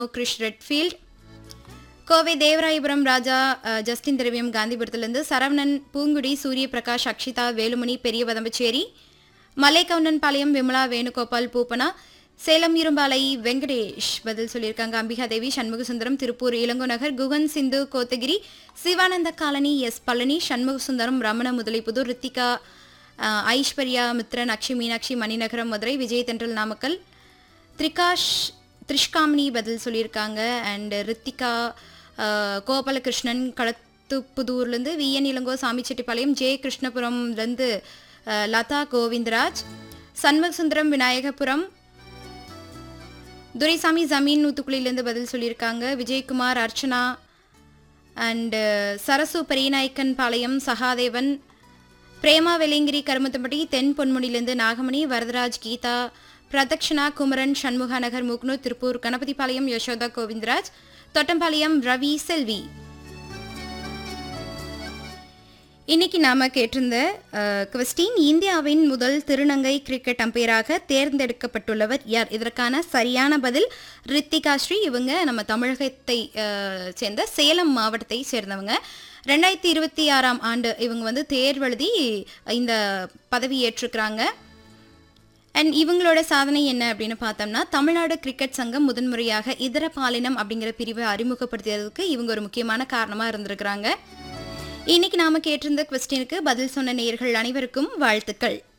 கிரிஷ் ரெட்ஃபீல்ட் கோவை தேவராயபுரம் ராஜா அஹ், ஜஸ்டின் திரவியம் காந்திபுரத்திலிருந்து சரவணன் பூங்குடி சூரிய பிரகாஷ் அக்ஷிதா வேலுமணி பெரிய வதம்பச்சேரி மலைக்கவுண்டன் பாளையம் விமலா வேணுகோபால் பூப்பனா சேலம் இரும்பாலை வெங்கடேஷ் பதில் சொல்லியிருக்காங்க அம்பிகா தேவி சண்முகசுந்தரம் திருப்பூர் இளங்கோ நகர் குகன் சிந்து கோத்தகிரி சிவானந்த காலனி எஸ் பழனி சண்முகசுந்தரம் ரமண முதலிப்புதூர் ரித்திகா அஹ், ஐஸ்வர்யா மித்ரன் அக்ஷி மீனாட்சி மணிநகரம் மதுரை விஜய் தென்றல் நாமக்கல் த்ரிகாஷ் த்ரிஷ்காமினி பதில் சொல்லியிருக்காங்க அண்ட் ரித்திகா அஹ், கோபாலகிருஷ்ணன் களத்துப்புதூர்லேருந்து விஎன் இளங்கோ சாமிச்செட்டிப்பாளையம் ஜே கிருஷ்ணபுரம்லேருந்து அஹ், லதா கோவிந்தராஜ் சண்முகசுந்தரம் விநாயகபுரம் துரைசாமி ஜமீன் நூத்துக்குழியிலேருந்து பதில் சொல்லியிருக்காங்க விஜயகுமார் அர்ச்சனா அண்ட் சரசு பெரியநாயக்கன் பாளையம் சகாதேவன் பிரேமா வெலிங்கிரி கருமத்தம்பட்டி தென் பொன்முடியிலிருந்து நாகமணி வரதராஜ் கீதா பிரதக்ஷனா குமரன் சண்முகா நகர் மூக்னூர் திருப்பூர் கணபதிபாளையம் யசோதா கோவிந்தராஜ் தொட்டம்பாளையம் ரவி செல்வி இன்னைக்கு நாம கேட்டிருந்த கொஸ்டின் இந்தியாவின் முதல் திருநங்கை கிரிக்கெட் அம்பையராக தேர்ந்தெடுக்கப்பட்டுள்ளவர் யார் இதற்கான சரியான பதில் ரித்திகா ஸ்ரீ இவங்க நம்ம தமிழகத்தை அஹ், சேர்ந்த சேலம் மாவட்டத்தை சேர்ந்தவங்க ரெண்டாயிரத்தி இருபத்தி ஆறாம் ஆண்டு இவங்க வந்து தேர்வெழுதி இந்த பதவி ஏற்றுக்கிறாங்க அண்ட் இவங்களோட சாதனை என்ன அப்படின்னு பார்த்தோம்னா தமிழ்நாடு கிரிக்கெட் சங்கம் முதன்முறையாக இதர பாலினம் அப்படிங்கிற பிரிவை அறிமுகப்படுத்தியதுக்கு இவங்க ஒரு முக்கியமான காரணமாக இருந்திருக்கிறாங்க இன்னைக்கு நாம கேட்டிருந்த கொஸ்டினுக்கு பதில் சொன்ன நேயர்கள் அனைவருக்கும் வாழ்த்துக்கள்